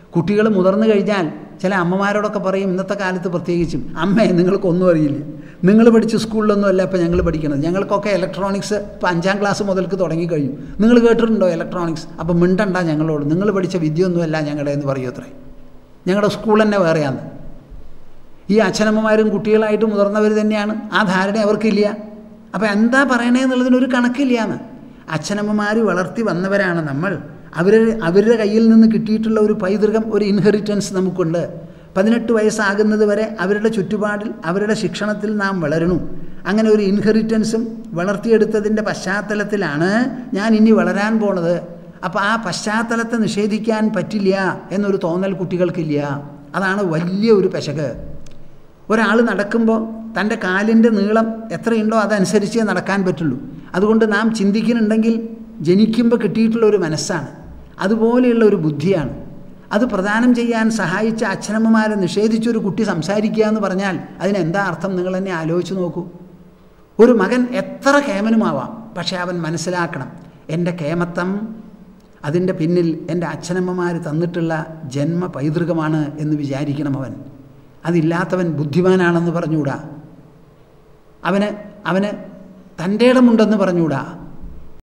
കുട്ടികൾ മുതിർന്നു കഴിഞ്ഞാൽ ചില അമ്മമാരോടൊക്കെ പറയും ഇന്നത്തെ കാലത്ത് പ്രത്യേകിച്ചും അമ്മേ നിങ്ങൾക്കൊന്നും അറിയില്ല നിങ്ങൾ പഠിച്ച സ്കൂളിലൊന്നും അല്ല ഇപ്പോൾ ഞങ്ങൾ പഠിക്കുന്നത് ഞങ്ങൾക്കൊക്കെ ഇലക്ട്രോണിക്സ് ഇപ്പോൾ അഞ്ചാം ക്ലാസ് മുതൽക്ക് തുടങ്ങിക്കഴിഞ്ഞു നിങ്ങൾ കേട്ടിട്ടുണ്ടോ ഇലക്ട്രോണിക്സ് അപ്പം മിണ്ടണ്ട ഞങ്ങളോട് നിങ്ങൾ പഠിച്ച വിദ്യയൊന്നുമല്ല ഞങ്ങളുടെ എന്ന് പറയൂ അത്രേ ഞങ്ങളുടെ സ്കൂൾ തന്നെ വേറെയാണ് ഈ അച്ഛനമ്മമാരും കുട്ടികളായിട്ട് മുതിർന്നവർ തന്നെയാണ് ആ ധാരണ അവർക്കില്ല അപ്പോൾ എന്താ പറയണേ എന്നുള്ളതിനൊരു കണക്കില്ലയെന്ന് അച്ഛനമ്മമാർ വളർത്തി വന്നവരാണ് നമ്മൾ അവർ അവരുടെ കയ്യിൽ നിന്ന് കിട്ടിയിട്ടുള്ള ഒരു പൈതൃകം ഒരു ഇൻഹെറിറ്റൻസ് നമുക്കുണ്ട് പതിനെട്ട് വയസ്സാകുന്നത് വരെ അവരുടെ ചുറ്റുപാടിൽ അവരുടെ ശിക്ഷണത്തിൽ നാം വളരണു അങ്ങനെ ഒരു ഇൻഹെറിറ്റൻസും വളർത്തിയെടുത്തതിൻ്റെ പശ്ചാത്തലത്തിലാണ് ഞാൻ ഇനി വളരാൻ പോണത് അപ്പോൾ ആ പശ്ചാത്തലത്തെ നിഷേധിക്കാൻ പറ്റില്ല എന്നൊരു തോന്നൽ കുട്ടികൾക്കില്ല അതാണ് വലിയ ഒരു പെശക് ഒരാൾ നടക്കുമ്പോൾ തൻ്റെ കാലിൻ്റെ നീളം എത്രയുണ്ടോ അതനുസരിച്ചേ നടക്കാൻ പറ്റുള്ളൂ അതുകൊണ്ട് നാം ചിന്തിക്കുന്നുണ്ടെങ്കിൽ ജനിക്കുമ്പോൾ കിട്ടിയിട്ടുള്ള ഒരു മനസ്സാണ് അതുപോലെയുള്ള ഒരു ബുദ്ധിയാണ് അത് പ്രദാനം ചെയ്യാൻ സഹായിച്ച അച്ഛനമ്മമാരെ നിഷേധിച്ചൊരു കുട്ടി സംസാരിക്കുക എന്ന് പറഞ്ഞാൽ അതിനെന്താ അർത്ഥം നിങ്ങൾ തന്നെ ആലോചിച്ച് നോക്കൂ ഒരു മകൻ എത്ര കേമനുമാവാം പക്ഷേ അവൻ മനസ്സിലാക്കണം എൻ്റെ കേമത്വം അതിൻ്റെ പിന്നിൽ എൻ്റെ അച്ഛനമ്മമാർ തന്നിട്ടുള്ള ജന്മ പൈതൃകമാണ് എന്ന് വിചാരിക്കണം അവൻ അതില്ലാത്തവൻ ബുദ്ധിമാനാണെന്ന് പറഞ്ഞുകൂടാ അവന് അവന് തൻ്റെ ഇടമുണ്ടെന്ന് പറഞ്ഞുകൂടാ